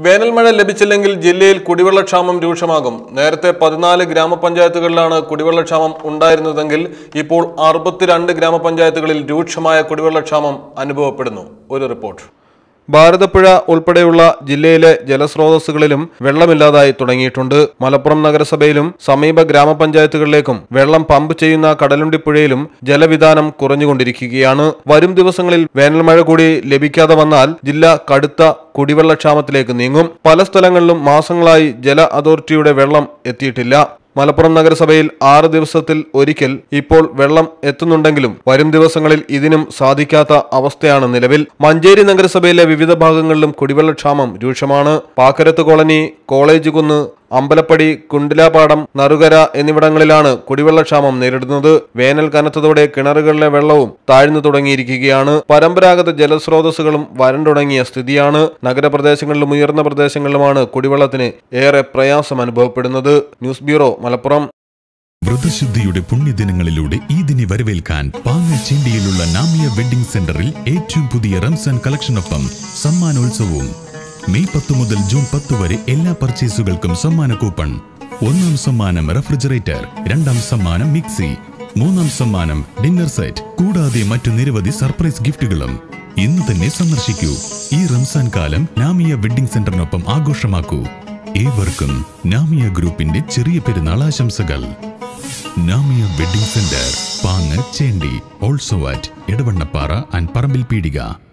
വേനൽ മഴ ലഭിച്ചില്ലെങ്കിൽ ജില്ലയിൽ കുടിവെള്ളക്ഷാമം രൂക്ഷമാകും നേരത്തെ പതിനാല് ഗ്രാമപഞ്ചായത്തുകളിലാണ് കുടിവെള്ളക്ഷാമം ഉണ്ടായിരുന്നതെങ്കിൽ ഇപ്പോൾ അറുപത്തിരണ്ട് ഗ്രാമപഞ്ചായത്തുകളിൽ രൂക്ഷമായ കുടിവെള്ളക്ഷാമം അനുഭവപ്പെടുന്നു ഒരു റിപ്പോർട്ട് ഭാരതപ്പുഴ ഉൾപ്പെടെയുള്ള ജില്ലയിലെ ജലസ്രോതസ്സുകളിലും വെള്ളമില്ലാതായി തുടങ്ങിയിട്ടുണ്ട് മലപ്പുറം നഗരസഭയിലും സമീപ ഗ്രാമപഞ്ചായത്തുകളിലേക്കും വെള്ളം പമ്പ് ചെയ്യുന്ന കടലുണ്ടിപ്പുഴയിലും ജലവിധാനം കുറഞ്ഞുകൊണ്ടിരിക്കുകയാണ് വരും ദിവസങ്ങളിൽ വേനൽ മഴ കൂടി ലഭിക്കാതെ വന്നാൽ ജില്ല കടുത്ത കുടിവെള്ളക്ഷാമത്തിലേക്ക് നീങ്ങും പല സ്ഥലങ്ങളിലും മാസങ്ങളായി ജല അതോറിറ്റിയുടെ വെള്ളം എത്തിയിട്ടില്ല മലപ്പുറം നഗരസഭയിൽ ആറ് ദിവസത്തിൽ ഒരിക്കൽ ഇപ്പോൾ വെള്ളം എത്തുന്നുണ്ടെങ്കിലും വരും ദിവസങ്ങളിൽ ഇതിനും സാധിക്കാത്ത അവസ്ഥയാണ് നിലവിൽ മഞ്ചേരി നഗരസഭയിലെ വിവിധ ഭാഗങ്ങളിലും കുടിവെള്ളക്ഷാമം രൂക്ഷമാണ് പാക്കരത്ത് കോളനി കോളേജ് കുന്ന് അമ്പലപ്പടി കുണ്ടിലാപാടം നറുകര എന്നിവിടങ്ങളിലാണ് കുടിവെള്ളക്ഷാമം നേരിടുന്നത് വേനൽ കനത്തതോടെ കിണറുകളിലെ വെള്ളവും താഴ്ന്നു തുടങ്ങിയിരിക്കുകയാണ് പരമ്പരാഗത ജലസ്രോതസ്സുകളും വരണ്ടുടങ്ങിയ സ്ഥിതിയാണ് നഗരപ്രദേശങ്ങളിലും ഉയർന്ന പ്രദേശങ്ങളിലുമാണ് കുടിവെള്ളത്തിന് ഏറെ പ്രയാസം അനുഭവപ്പെടുന്നത് ന്യൂസ് ബ്യൂറോ മലപ്പുറം വ്രതശുദ്ധിയുടെ പുണ്യദിനങ്ങളിലൂടെ ഈദിനെ വരവേൽക്കാൻ പാങ്ങച്ചേണ്ടിയിലുള്ള നാമിയ വെഡിംഗ് സെന്ററിൽ ഏറ്റവും പുതിയ റംസാൻ കളക്ഷനൊപ്പം സമ്മാനോത്സവവും മെയ് പത്ത് മുതൽ ജൂൺ പത്ത് വരെ എല്ലാ പർച്ചേസുകൾക്കും സമ്മാന കൂപ്പൺ ഒന്നാം സമ്മാനം റെഫ്രിജറേറ്റർ രണ്ടാം സമ്മാനം മിക്സി മൂന്നാം സമ്മാനം ഡിന്നർ സെറ്റ് കൂടാതെ മറ്റു നിരവധി സർപ്രൈസ് ഗിഫ്റ്റുകളും ഇന്ന് തന്നെ സന്ദർശിക്കൂ ഈ റംസാൻ കാലം നാമിയ വെഡിംഗ് സെന്ററിനൊപ്പം ആഘോഷമാക്കൂ ഏവർക്കും നാമിയ ഗ്രൂപ്പിന്റെ ചെറിയ പെരുന്നാൾ ആശംസകൾ Namiya wedding centre Pangachendi also at Edavannappara and Parambil പീടിക